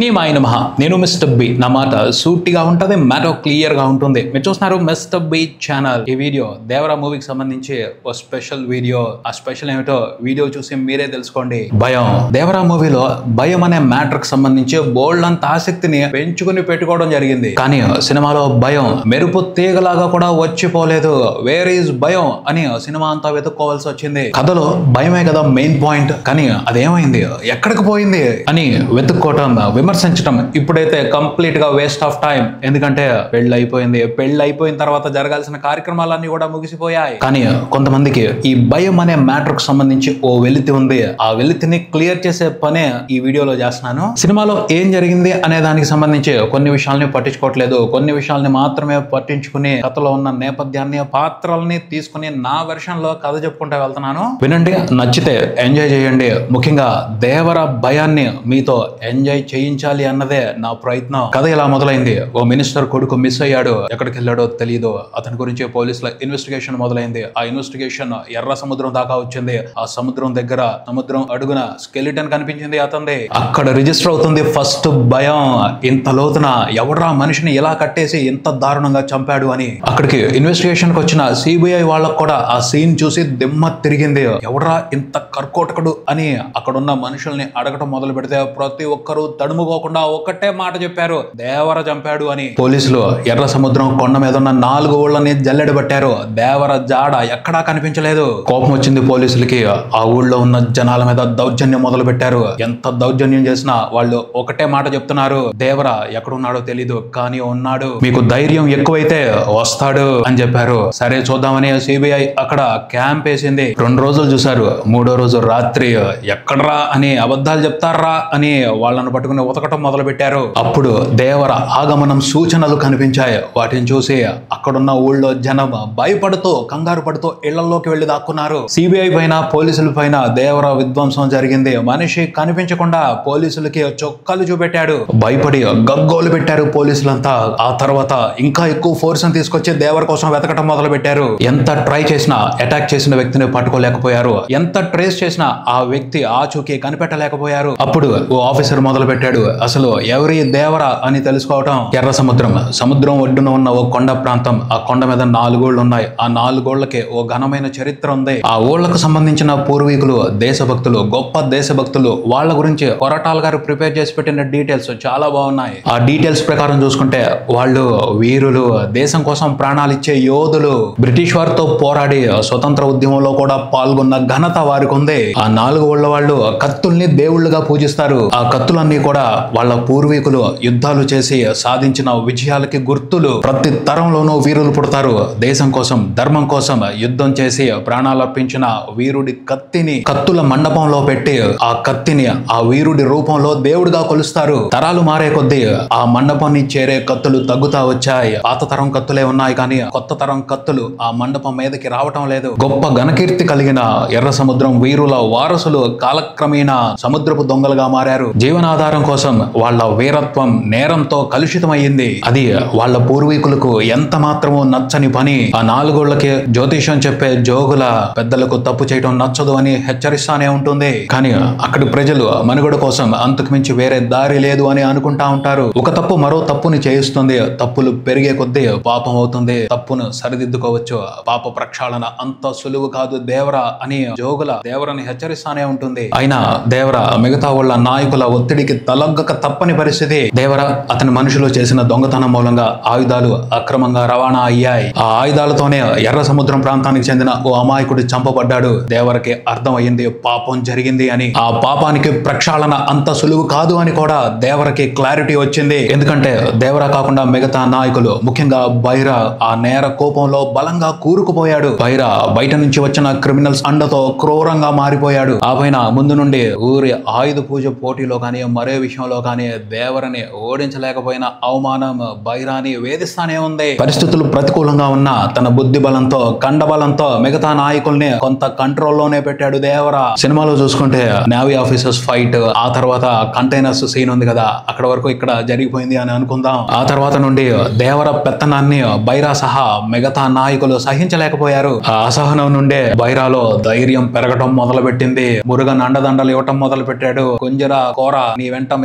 శ్రీనివాయ నమః నేను mister B నా మాట సూటిగా ఉంటుంది మ్యాటర్ క్లియర్ గా ఉంటుంది మీరు చూస్తున్నారు మిస్టర్ బి ఛానల్ ఈ వీడియో దేవరా మూవీకి సంబంధించి ఓ స్పెషల్ వీడియో ఆ స్పెషల్ ఏమిటో వీడియో చూసి మీరే తెలుసుకోండి భయం దేవరా మూవీలో భయం అనే మ్యాటర్ కి సంబంధించి బోల్డ్ అంత ఆసక్తిని పెంచుకుని పెట్టుకోవడం జరిగింది కానీ సినిమాలో భయం మెరుపు తీగలాగా కూడా వచ్చిపోలేదు వేర్ ఈజ్ భయం అని సినిమా అంతా వెతుక్కోవాల్సి వచ్చింది కథలో భయమే కదా మెయిన్ పాయింట్ కానీ అదేమైంది ఎక్కడికి పోయింది అని వెతుక్కోవటం విమర్శించటం ఇప్పుడైతే కంప్లీట్ గా వేస్ట్ ఆఫ్ టైం ఎందుకంటే పెళ్లి అయిపోయింది పెళ్లి అయిపోయిన తర్వాత జరగాల్సిన కార్యక్రమాలన్నీ కూడా ముగిసిపోయాయి కానీ కొంతమందికి ఈ భయం అనే మ్యాటర్ కు సంబంధించి ఓ వెలితి ఉంది ఆ వెలితిని క్లియర్ చేసే పనే ఈ వీడియోలో చేస్తున్నాను సినిమాలో ఏం జరిగింది అనే దానికి సంబంధించి కొన్ని విషయాల్ని పట్టించుకోవట్లేదు కొన్ని విషయాల్ని మాత్రమే పట్టించుకుని కథలో ఉన్న నేపథ్యాన్ని పాత్రల్ని తీసుకుని నా వెర్షన్ లో కథ చెప్పుకుంటూ వెళ్తున్నాను వినండి నచ్చితే ఎంజాయ్ చేయండి ముఖ్యంగా దేవర భయాన్ని మీతో ఎంజాయ్ చేయించాలి అన్నదే నా ప్రయత్నం కథ ఇలా మొదలైంది ఓ మినిస్టర్ కొడుకు మిస్ అయ్యాడు ఎక్కడికి వెళ్ళాడో తెలియదు అతని గురించి పోలీసుల ఇన్వెస్టిగేషన్ మొదలైంది ఆ ఇన్వెస్టిగేషన్ ఎర్ర సముద్రం దాకా వచ్చింది ఆ సముద్రం దగ్గర సముద్రం అడుగున స్కెలిటన్ కనిపించింది అతనిది అక్కడ రిజిస్టర్ అవుతుంది ఫస్ట్ భయం ఇంత లోతున ఎవడ్రా మనిషిని ఇలా కట్టేసి ఇంత దారుణంగా చంపాడు అని అక్కడికి ఇన్వెస్టిగేషన్ కి వచ్చిన సిబిఐ వాళ్ళకు కూడా ఆ సీన్ చూసి దిమ్మ తిరిగింది ఎవడ్రా ఇంత కర్కోటకుడు అని అక్కడున్న మనుషుల్ని అడగటం మొదలు పెడితే ప్రతి ఒక్కరూ తడుముకోకుండా ఒక్కటే మాట చెప్పారు దేవర చంపాడు అని పోలీసులు ఎర్ర సముద్రం కొండ మీద ఉన్న నాలుగు ఊళ్ళని జల్లెడ పట్టారు దేవర జాడ ఎక్కడా కనిపించలేదు కోపం వచ్చింది పోలీసులకి ఆ ఊళ్ళో ఉన్న జనాల మీద దౌర్జన్యం మొదలు పెట్టారు ఎంత దౌర్జన్యం చేసినా వాళ్ళు ఒకటే మాట చెప్తున్నారు దేవర ఎక్కడున్నాడో తెలీదు కానీ ఉన్నాడు మీకు ధైర్యం ఎక్కువైతే వస్తాడు అని చెప్పారు సరే చూద్దామని సిబిఐ అక్కడ క్యాంప్ వేసింది రెండు రోజులు చూశారు మూడో రోజు రాత్రి ఎక్కడ్రా అని అబద్ధాలు చెప్తారా అని వాళ్ళను పట్టుకుని ఉతకటం మొదలు పెట్టారు అప్పుడు దేవర ఆగమనం సూచనలు కనిపించాయి వాటిని చూసి అక్కడున్న ఊళ్ళో జనం భయపడుతూ కంగారు పడుతూ ఇళ్లలోకి వెళ్లి దాక్కున్నారు సిబిఐ పైన పోలీసుల పైన దేవర విధ్వంసం జరిగింది మనిషి కనిపించకుండా పోలీసులకి చొక్కాలు చూపెట్టాడు భయపడి గగ్గోలు పెట్టారు పోలీసులంతా ఆ తర్వాత ఇంకా ఎక్కువ ఫోర్స్ తీసుకొచ్చి దేవర కోసం వెతకటం మొదలు పెట్టారు ఎంత ట్రై చేసినా అటాక్ చేసిన వ్యక్తిని పట్టుకోలేకపోయారు ఎంత ట్రేస్ చేసినా ఆ వ్యక్తి ఆచూకీ కనిపెట్టలేకపోయారు అప్పుడు ఓ ఆఫీసర్ మొదలు పెట్టాడు అసలు ఎవరి దేవర అని తెలుసుకోవటం ఎర్ర సముద్రం సముద్రం ఒడ్డున ఉన్న ఓ కొండ ప్రాంతం ఆ కొండ మీద నాలుగోళ్లు ఉన్నాయి ఆ నాలుగోళ్లకి ఓ ఘనమైన చరిత్ర ఉంది ఆ ఊళ్ళకు సంబంధించిన పూర్వీకులు దేశభక్తులు గొప్ప దేశభక్తులు వాళ్ళ గురించి కొరటాల గారు ప్రిపేర్ చేసి పెట్టిన డీటెయిల్స్ చాలా బాగున్నాయి ఆ డీటెయిల్స్ ప్రకారం చూసుకుంటే వాళ్ళు వీరులు దేశం కోసం ప్రాణాలు ఇచ్చే యోధులు బ్రిటిష్ వారితో పోరాడి స్వతంత్ర ఉద్యమంలో కూడా పాల్గొన్న ఘనత వారికి ఉంది ఆ నాలుగు ఊళ్ళ వాళ్ళు కత్తుల్ని దేవుళ్ళుగా పూజిస్తారు ఆ కత్తులన్నీ కూడా వాళ్ళ పూర్వీకులు యుద్ధాలు చేసి సాధించిన విజయాలకి గుర్తులు ప్రతి తరంలోనూ వీరులు పుడతారు దేశం కోసం ధర్మం కోసం యుద్ధం చేసి ప్రాణాలు అర్పించిన వీరుడి కత్తిని కత్తుల మండపంలో పెట్టి ఆ కత్తిని ఆ వీరుడి రూపంలో దేవుడిగా కొలుస్తారు తరాలు మారే కొద్దీ ఆ మండపాన్ని చేరే కత్తులు తగ్గుతా వచ్చాయి పాత తరం కత్తులే ఉన్నాయి కానీ కొత్త తరం కత్తులు ఆ మండపం మీదకి రావటం లేదు గొప్ప ఘనకీర్తి కలిగిన ఎర్ర సముద్రం వీరుల వారసులు కాలక్రమేణా సముద్రపు దొంగలుగా మారారు జీవనాధారం కోసం వాళ్ళ వీరత్వం నేరంతో కలుషితమయ్యింది అది వాళ్ళ పూర్వీకులకు ఎంత మాత్రమూ నచ్చని పని ఆ నాలుగోళ్లకి జ్యోతిషం చెప్పే జోగుల పెద్దలకు తప్పు చేయడం నచ్చదు అని హెచ్చరిస్తానే ఉంటుంది కానీ అక్కడి ప్రజలు మనుగడ కోసం అంతకు మించి వేరే దారి లేదు అని అనుకుంటా ఉంటారు ఒక తప్పు మరో తప్పుని చేయిస్తుంది తప్పులు పెరిగే కొద్దీ పాపం అవుతుంది తప్పును సరిదిద్దుకోవచ్చు పాప ప్రక్షాళన అంత సులువు కాదు దేవరా అని జోగుల దేవరని హెచ్చరిస్తానే ఉంటుంది అయినా దేవర మిగతా వాళ్ళ నాయకుల ఒత్తిడికి తలగ్గక తప్పని పరిస్థితి దేవర అతని మనుషులు చేసిన దొంగతనం మూలంగా ఆయుధాలు అక్రమంగా రవాణా అయ్యాయి ఆ ఆయుధాలతోనే ఎర్ర సముద్రం ప్రాంతానికి చెందిన ఓ అమాయకుడు చంపబడ్డాడు దేవరకి అర్థం అయ్యింది పాపం జరిగింది అని ఆ పాపానికి ప్రక్షాళన అంత సులువు కాదు అని కూడా దేవరకి క్లారిటీ వచ్చింది ఎందుకంటే దేవర కాకుండా మిగతా నాయకులు ముఖ్యంగా బైరా ఆ నేర కోపంలో బలంగా కూరుకుపోయాడు బైరా బయట నుంచి వచ్చిన క్రిమినల్స్ అండతో క్రూరంగా మారిపోయాడు ఆ పైన ముందు నుండి ఊరి ఆయుధ పూజ పోటీలో కానీ మరే విషయంలో కానీ దేవరని ఓడించలేకపోయిన అవమానం బైరాని వేధిస్తానే ఉంది పరిస్థితులు ప్రతికూలంగా ఉన్న తన బుద్ధి బలంతో కండ బలంతో మిగతా నాయకుల్ని కొంత కంట్రోల్లోనే పెట్టాడు దేవర సినిమాలో చూసుకుంటే నేవీ ఆఫీసర్స్ ఫైట్ ఆ తర్వాత కంటైనర్స్ సీన్ ఉంది కదా అక్కడ వరకు ఇక్కడ జరిగిపోయింది అని అనుకుందాం ఆ తర్వాత నుండి దేవర పెత్తనాన్ని బైరా సహా మిగతా నాయకులు సహించలేకపోయారు ఆ అసహనం నుండే బైరాలో ధైర్యం పెరగటం మొదలుపెట్టింది మురుగన్ అండదండలు ఇవ్వటం మొదలు పెట్టాడు కుంజర కోర నీ వెంట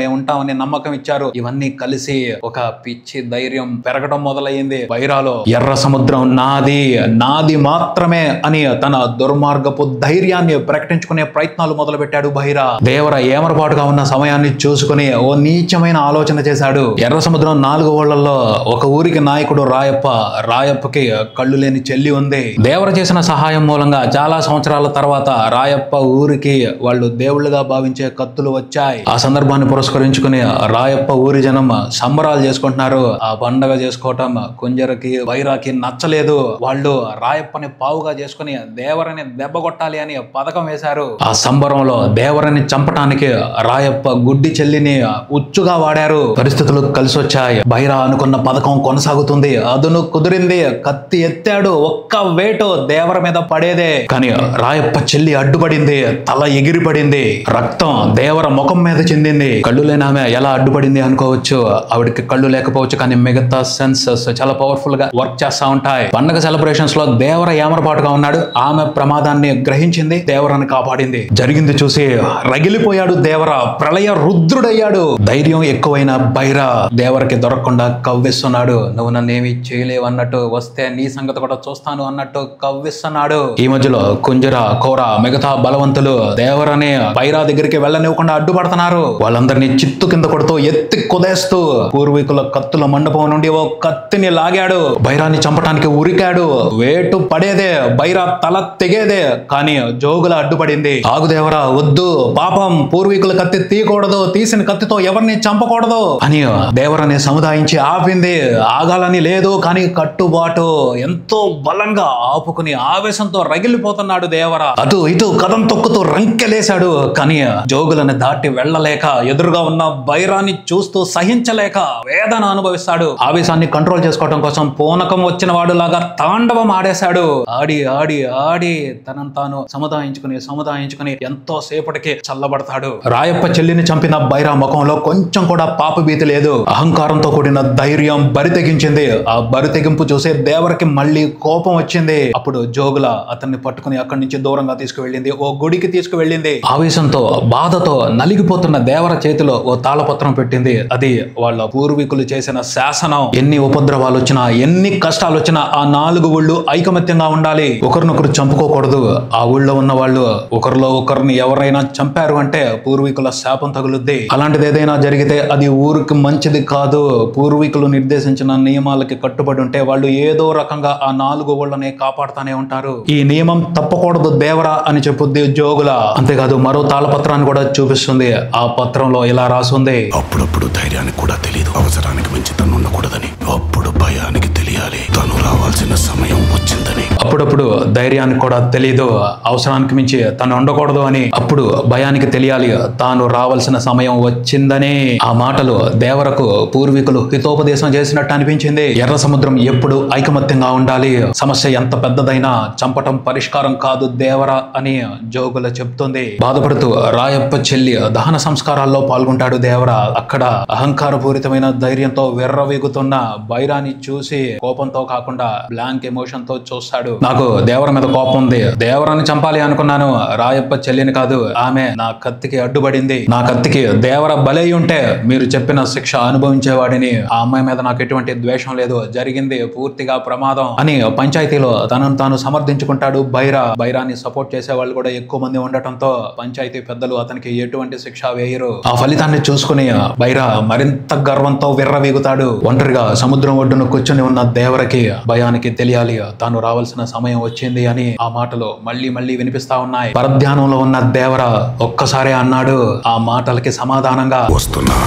మేము ఉంటామని నమ్మకం ఇచ్చారు ఇవన్నీ కలిసి ఒక పిచ్చి ధైర్యం పెరగడం మొదలయ్యింది వైరాలో ఎర్ర సముద్రం నాది నాది మాత్రమే అని తన దుర్మార్గపు ధైర్యాన్ని ప్రకటించుకునే ప్రయత్నాలు మొదలు పెట్టాడు బైరా దేవర ఏమరపాటుగా ఉన్న సమయాన్ని చూసుకుని ఓ నీచమైన ఆలోచన చేశాడు ఎర్ర సముద్రం నాలుగు ఊళ్ళల్లో ఒక ఊరికి నాయకుడు రాయప్ప రాయప్పకి కళ్ళు లేని చెల్లి ఉంది దేవర చేసిన సహాయం మూలంగా చాలా సంవత్సరాల తర్వాత రాయప్ప ఊరికి వాళ్ళు దేవుళ్ళుగా భావించే కత్తులు వచ్చాయి ఆ సందర్భాన్ని పురస్కరించుకుని రాయప్ప ఊరి జనం సంబరాలు చేసుకుంటున్నారు ఆ పండగ చేసుకోవటం కుంజరకి వైరాకి నచ్చలేదు వాళ్ళు రాయప్పని పావుగా చేసుకుని దేవరని దెబ్బ కొట్టాలి అని పథకం వేశారు ఆ సంబరంలో దేవరని చంపటానికి రాయప్ప గుడ్డి చెల్లిని ఉచ్చుగా వాడారు పరిస్థితులు కలిసి వచ్చాయి బైరా అనుకున్న పథకం కొనసాగుతుంది అదును కుదిరింది కత్తి ఎత్తాడు ఒక్క వేటు దేవర మీద పడేదే కానీ రాయప్ప చెల్లి అడ్డుపడింది తల ఎగిరిపడింది రక్తం దేవర ముఖం మీద చెందింది కళ్ళు లేని ఆమె ఎలా అడ్డుపడింది అనుకోవచ్చు ఆవిడకి కళ్ళు లేకపోవచ్చు కానీ మిగతా సెన్సెస్ చాలా పవర్ఫుల్ గా వర్క్ చేస్తా ఉంటాయి పండగ సెలబ్రేషన్స్ లో దేవర ఏమరపాటుగా ఉన్నాడు ఆమె ప్రమాదాన్ని గ్రహించింది దేవరని కాపాడింది జరిగింది చూసి రగిలిపోయాడు దేవర ప్రళయ రుద్రుడయ్యాడు ధైర్యం ఎక్కువైన బైరా దేవరకి దొరకకుండా కవ్విస్తున్నాడు నువ్వు నన్నేమి చేయలేవు అన్నట్టు వస్తే నీ సంగతి కూడా చూస్తాను అన్నట్టు కవ్విస్తున్నాడు ఈ మధ్యలో కుంజర కోర మిగతా బలవంతులు దేవరని బైరా దగ్గరికి వెళ్ళనివ్వకుండా అడ్డుపడుతున్నారు వాళ్ళందరినీ చిత్తు కింద కొడుతూ ఎత్తి కుదేస్తూ పూర్వీకుల కత్తుల మండపం నుండి ఓ కత్తిని లాగాడు బైరాన్ని చంపటానికి ఉరికాడు వేటు పడేదే బైరా తల తెగేదే కానీ జోగుల అడ్డుపడింది ఆగుదేవరా వద్దు పాపం పూర్వీకుల కత్తి తీయకూడదు తీసిన కత్తితో ఎవరిని చంపకూడదు అని దేవరని సముదాయించి ఆపింది ఆగాలని లేదు కానీ కట్టుబాటు ఎంతో బలంగా ఆపుకుని ఆవేశంతో రగిలిపోతున్నాడు దేవర అటు ఇటు కథం తొక్కుతూ రంకెలేశాడు కానీ జోగులను దాటి వెళ్ళలేక ఎదురుగా ఉన్న బైరాన్ని చూస్తూ సహించలేక వేదన అనుభవిస్తాడు ఆవేశాన్ని కంట్రోల్ చేసుకోవడం కోసం పూనకం వచ్చిన వాడు లాగా తాండవం ఆడేశాడు ఆడి ఆడి ఆడి తనను తాను సముదాయించుకుని సముదాయించుకుని ఎంతో సేపటికి చల్లబడతాడు రాయప్ప చెల్లిని చంపిన బైరా ముఖంలో కొంచెం కూడా పాప భీతి లేదు అహంకారంతో కూడిన ధైర్యం బరితెగించింది ఆ బరితెగింపు చూసే దేవరకి మళ్ళీ కోపం వచ్చింది అప్పుడు జోగుల అతన్ని పట్టుకుని అక్కడి నుంచి దూరంగా తీసుకువెళ్ళింది ఓ గుడికి తీసుకువెళ్ళింది ఆవేశంతో బాధతో నలిగిపోతున్న దేవర చేతిలో ఓ తాళపత్రం పెట్టింది అది వాళ్ళ పూర్వీకులు చేసిన శాసనం ఎన్ని ఉపద్రవాలు వచ్చినా ఎన్ని కష్టాలు వచ్చినా ఆ నాలుగు ఊళ్ళు ఐకమత్యంగా ఉండాలి ఒకరినొకరు చంపుకోకూడదు ఆ ఊళ్ళో ఉన్న వాళ్ళు ఒకరిలో ఒకరిని ఎవరైనా చంపారు అంటే పూర్వీకుల శాపం తగులుద్ది అలాంటిది ఏదైనా జరిగితే అది ఊరికి మంచిది కాదు పూర్వీకులు నిర్దేశించిన నియమాలకి కట్టుబడి ఉంటే వాళ్ళు ఏదో రకంగా ఆ నాలుగు ఊళ్ళనే కాపాడుతానే ఉంటారు ఈ నియమం తప్పకూడదు దేవరా అని చెప్పుద్ది జోగుల అంతేకాదు మరో తాళపత్రాన్ని కూడా చూపిస్తుంది ఆ పత్రంలో ఇలా రాసుంది అప్పుడప్పుడు ధైర్యానికి కూడా తెలియదు అవసరానికి మించి తను ఉండకూడదని అప్పుడు భయానికి తెలియాలి తను రావాల్సిన సమయం వచ్చిందని అప్పుడప్పుడు ధైర్యానికి కూడా తెలియదు అవసరానికి మించి తను ఉండకూడదు అని అప్పుడు భయానికి తెలియాలి తాను రావాల్సిన సమయం వచ్చిందని ఆ మాటలు దేవరకు పూర్వీకులు హితోపదేశం చేసినట్టు అనిపించింది ఎర్ర సముద్రం ఎప్పుడు ఐకమత్యంగా ఉండాలి సమస్య ఎంత పెద్దదైనా చంపటం పరిష్కారం కాదు దేవర అని జోగుల చెప్తుంది బాధపడుతూ రాయప్ప చెల్లి దహన సంస్కారాల్లో పాల్గొంటాడు దేవర అక్కడ అహంకారపూరితమైన ధైర్యంతో వెర్రవీగుతున్న బైరాన్ని చూసి కోపంతో కాకుండా బ్లాంక్ ఎమోషన్ తో చూస్తాడు నాకు దేవర మీద కోపం ఉంది దేవరాన్ని చంపాలి అనుకున్నాను రాయప్ప చెల్లిని కాదు ఆమె నా కత్తికి అడ్డుపడింది నా కత్తికి దేవర బలై ఉంటే మీరు చెప్పిన శిక్ష అనుభవించేవాడిని ఆ అమ్మాయి మీద నాకు ఎటువంటి ద్వేషం లేదు జరిగింది పూర్తిగా ప్రమాదం అని పంచాయతీలో తనను తాను సమర్థించుకుంటాడు బైరా బైరాన్ని సపోర్ట్ చేసే వాళ్ళు కూడా ఎక్కువ మంది ఉండటంతో పంచాయతీ పెద్దలు అతనికి ఎటువంటి శిక్ష వేయరు ఆ ఫలితాన్ని చూసుకుని బైరా మరింత గర్వంతో విర్రవీగుతాడు ఒంటరిగా సముద్రం ఒడ్డున కూర్చొని ఉన్న దేవరకి భయానికి తెలియాలి తాను రావాల్సిన సమయం వచ్చింది అని ఆ మాటలు మళ్ళీ మళ్ళీ వినిపిస్తా ఉన్నాయి పరధ్యానంలో ఉన్న దేవర ఒక్కసారే అన్నాడు ఆ మాటలకి సమాధానంగా వస్తున్నా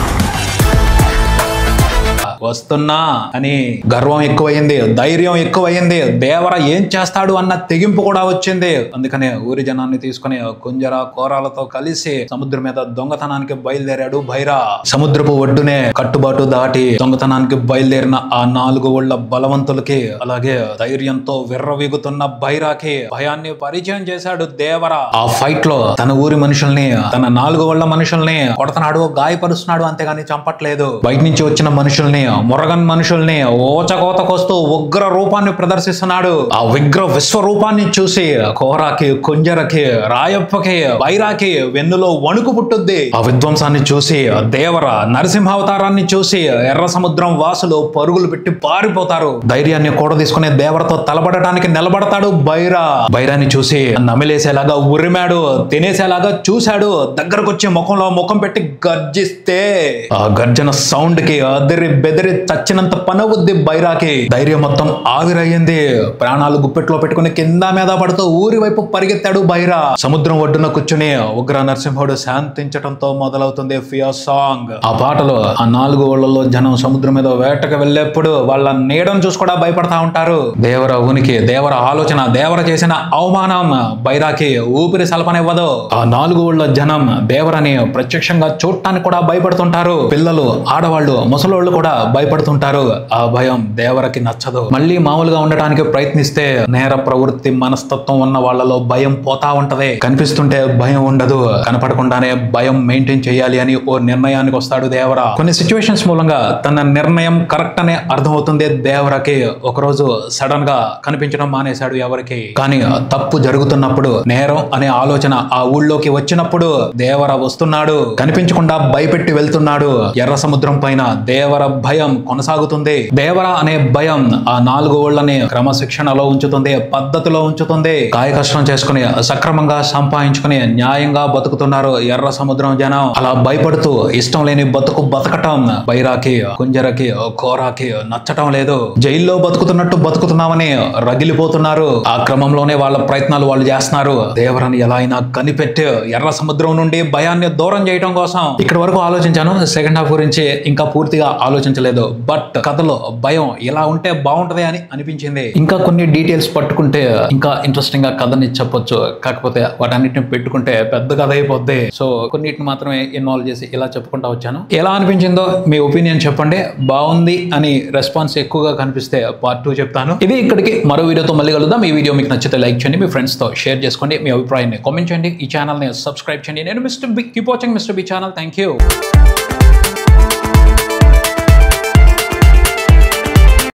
వస్తున్నా అని గర్వం ఎక్కువైంది ధైర్యం ఎక్కువైంది దేవర ఏం చేస్తాడు అన్న తెగింపు కూడా వచ్చింది అందుకనే ఊరి జనాన్ని తీసుకుని కుంజర కోరాలతో కలిసి సముద్రం మీద దొంగతనానికి బయలుదేరాడు భైరా సముద్రపు ఒడ్డునే కట్టుబాటు దాటి దొంగతనానికి బయలుదేరిన ఆ నాలుగు ఊళ్ళ బలవంతులకి అలాగే ధైర్యంతో విర్రవీగుతున్న భైరాకి భయాన్ని పరిచయం చేశాడు దేవర ఆ ఫైట్ లో తన ఊరి మనుషుల్ని తన నాలుగు ఊళ్ళ మనుషుల్ని కొడుతున్నాడు గాయపరుస్తున్నాడు అంతేగాని చంపట్లేదు బయట నుంచి వచ్చిన మనుషుల్ని మురగన్ మనుషుల్ని ఓచకోతకొస్తూ ఉగ్ర రూపాన్ని ప్రదర్శిస్తున్నాడు ఆ విగ్ర విశ్వరూపాన్ని చూసి కోరాకి కుంజరకి రాయప్పకి వైరాకి వెన్నులో వణుకు పుట్టుద్ది ఆ విధ్వంసాన్ని చూసి దేవర నరసింహావతారాన్ని చూసి ఎర్ర సముద్రం వాసులు పరుగులు పెట్టి పారిపోతారు ధైర్యాన్ని కూడా తీసుకునే దేవరతో తలబడటానికి నిలబడతాడు బైరా బైరాన్ని చూసి నమిలేసేలాగా ఉరిమాడు తినేసేలాగా చూశాడు దగ్గరకు వచ్చి ముఖంలో ముఖం పెట్టి గర్జిస్తే ఆ గర్జన సౌండ్ కి అదిరి బెదిరి చచ్చినంత పనవుద్ది బైరాకి ధైర్యం మొత్తం ఆవిరయ్యింది ప్రాణాలు గుప్పెట్లో పెట్టుకుని కింద మీద పడుతూ ఊరి వైపు పరిగెత్తాడు బైరా సముద్రం ఒడ్డున కూర్చుని ఉగ్ర నరసింహుడు శాంతించటంతో మొదలవుతుంది ఫియర్ సాంగ్ ఆ పాటలో ఆ నాలుగు ఊళ్ళలో జనం సముద్రం మీద వేటకు వెళ్ళేప్పుడు వాళ్ళ నీడను చూసి కూడా భయపడతా ఉంటారు దేవర ఉనికి దేవర ఆలోచన దేవర చేసిన అవమానం బైరాకి ఊపిరి సలపనివ్వదు ఆ నాలుగు ఊళ్ళ జనం దేవరని ప్రత్యక్షంగా చూడటానికి కూడా భయపడుతుంటారు పిల్లలు ఆడవాళ్ళు ముసలోళ్ళు కూడా భయపడుతుంటారు ఆ భయం దేవరకి నచ్చదు మళ్ళీ మామూలుగా ఉండటానికి ప్రయత్నిస్తే నేర ప్రవృత్తి మనస్తత్వం ఉన్న వాళ్ళలో భయం పోతా ఉంటది కనిపిస్తుంటే భయం ఉండదు కనపడకుండానే భయం మెయింటైన్ చేయాలి అని ఓ నిర్ణయానికి వస్తాడు దేవర కొన్ని సిచ్యువేషన్స్ మూలంగా తన నిర్ణయం కరెక్ట్ అనే అర్థమవుతుంది దేవరకి ఒకరోజు సడన్ గా కనిపించడం మానేశాడు ఎవరికి కానీ తప్పు జరుగుతున్నప్పుడు నేరం అనే ఆలోచన ఆ ఊళ్ళోకి వచ్చినప్పుడు దేవర వస్తున్నాడు కనిపించకుండా భయపెట్టి వెళ్తున్నాడు ఎర్ర సముద్రం పైన దేవర భయం కొనసాగుతుంది దేవర అనే భయం ఆ నాలుగు ఊళ్ళని క్రమశిక్షణలో ఉంచుతుంది పద్ధతిలో ఉంచుతుంది కాయ కష్టం చేసుకుని సక్రమంగా సంపాదించుకుని న్యాయంగా బతుకుతున్నారు ఎర్ర సముద్రం జనం అలా భయపడుతూ ఇష్టం లేని బతుకు బతకటం బైరాకి కుంజరకి కోరాకి నచ్చటం లేదు జైల్లో బతుకుతున్నట్టు బతుకుతున్నామని రగిలిపోతున్నారు ఆ క్రమంలోనే వాళ్ళ ప్రయత్నాలు వాళ్ళు చేస్తున్నారు దేవరని ఎలా అయినా కనిపెట్టి ఎర్ర సముద్రం నుండి భయాన్ని దూరం చేయడం కోసం ఇక్కడ వరకు ఆలోచించాను సెకండ్ హాఫ్ గురించి ఇంకా పూర్తిగా ఆలోచించలేదు బట్ కథలో భయం ఇలా ఉంటే బాగుంటది అని అనిపించింది ఇంకా కొన్ని డీటెయిల్స్ పట్టుకుంటే ఇంకా ఇంట్రెస్టింగ్ గా కథని చెప్పొచ్చు కాకపోతే వాటన్నిటిని పెట్టుకుంటే పెద్ద కథ అయిపోద్ది సో కొన్నిటిని మాత్రమే ఇన్వాల్వ్ చేసి ఇలా చెప్పుకుంటా వచ్చాను ఎలా అనిపించిందో మీ ఒపీనియన్ చెప్పండి బాగుంది అని రెస్పాన్స్ ఎక్కువగా కనిపిస్తే పార్ట్ టూ చెప్తాను ఇది ఇక్కడికి మరో వీడియోతో మళ్ళీ కలుద్దాం ఈ వీడియో మీకు నచ్చితే లైక్ చేయండి మీ ఫ్రెండ్స్ తో షేర్ చేసుకోండి మీ అభిప్రాయాన్ని కామెంట్ చేయండి ఈ ఛానల్ ని సబ్స్క్రైబ్ చేయండి నేను mister B keep watching mister B channel thank you